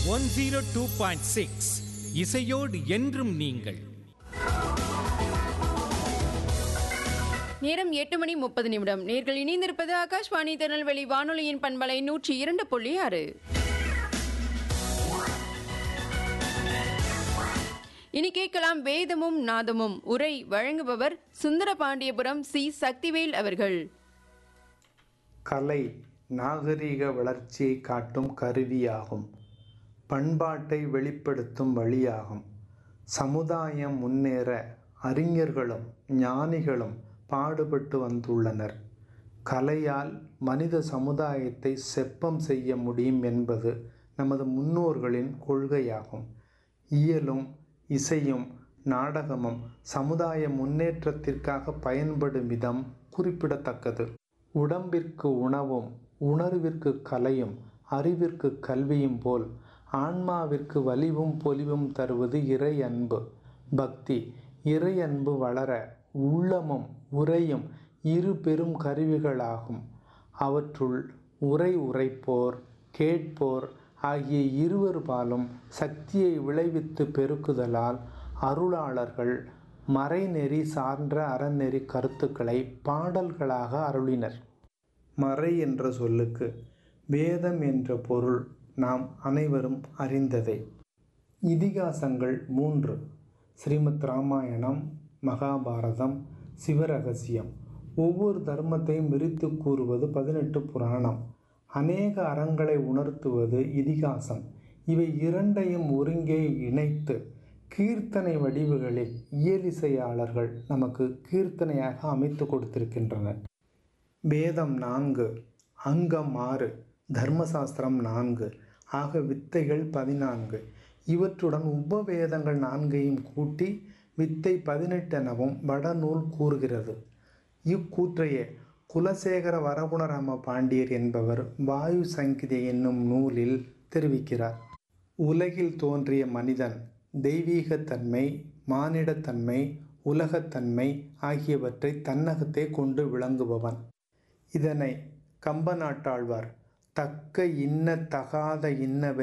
one zero two point six இசையோடு என்றும் நீங்கள் நேரம் எட்டு மணி முப்பது நிமிடம் நேர்கள் இணைந்திருப்பது ஆகாஷ்வாணி திருநெல்வேலி வானொலியின் பண்பலை நூற்றி இரண்டு புள்ளி ஆறு இனி கேட்கலாம் வேதமும் நாதமும் உரை வழங்குபவர் சுந்தர பாண்டியபுரம் சி சக்திவேல் அவர்கள் கலை நாகரிக வளர்ச்சியை காட்டும் கருவியாகும் பண்பாட்டை வெளிப்படுத்தும் வழியாகும் சமுதாயம் முன்னேற அறிஞர்களும் ஞானிகளும் பாடுபட்டு வந்துள்ளனர் கலையால் மனித சமுதாயத்தை செப்பம் செய்ய முடியும் என்பது நமது முன்னோர்களின் கொள்கையாகும் இயலும் இசையும் நாடகமும் சமுதாய முன்னேற்றத்திற்காக பயன்படும் விதம் குறிப்பிடத்தக்கது உடம்பிற்கு உணவும் உணர்விற்கு கலையும் அறிவிற்கு கல்வியும் போல் ஆன்மாவிற்கு வலிவும் பொலிவும் தருவது இறை அன்பு பக்தி இறை அன்பு வளர உள்ளமும் உரையும் இரு பெரும் கருவிகளாகும் அவற்றுள் உரை உரைப்போர் கேட்போர் ஆகிய இருவர் பாலும் சக்தியை விளைவித்து பெருக்குதலால் அருளாளர்கள் மறைநெறி சார்ந்த அறநெறி கருத்துக்களை பாடல்களாக அருளினர் மறை என்ற சொல்லுக்கு வேதம் என்ற பொருள் நாம் அனைவரும் அறிந்ததே இதிகாசங்கள் மூன்று ஸ்ரீமத் ராமாயணம் மகாபாரதம் சிவரகசியம் ஒவ்வொரு தர்மத்தையும் விரித்து கூறுவது பதினெட்டு புராணம் அநேக அறங்களை உணர்த்துவது இதிகாசம் இவை இரண்டையும் ஒருங்கே இணைத்து கீர்த்தனை வடிவுகளில் இயலிசையாளர்கள் நமக்கு கீர்த்தனையாக அமைத்து கொடுத்திருக்கின்றனர் வேதம் நான்கு அங்கம் ஆறு தர்மசாஸ்திரம் நான்கு ஆக வித்தைகள் பதினான்கு இவற்றுடன் உபவேதங்கள் நான்கையும் கூட்டி வித்தை பதினெட்டெனவும் வடநூல் கூறுகிறது இக்கூற்றையே குலசேகர வரகுணராம பாண்டியர் என்பவர் வாயு சங்கிதை என்னும் நூலில் தெரிவிக்கிறார் உலகில் தோன்றிய மனிதன் தெய்வீகத்தன்மை மானிடத்தன்மை உலகத்தன்மை ஆகியவற்றை தன்னகத்தே கொண்டு விளங்குபவன் இதனை கம்பநாட்டாழ்வார் தக்க இன்ன தகாத இன்னவென்று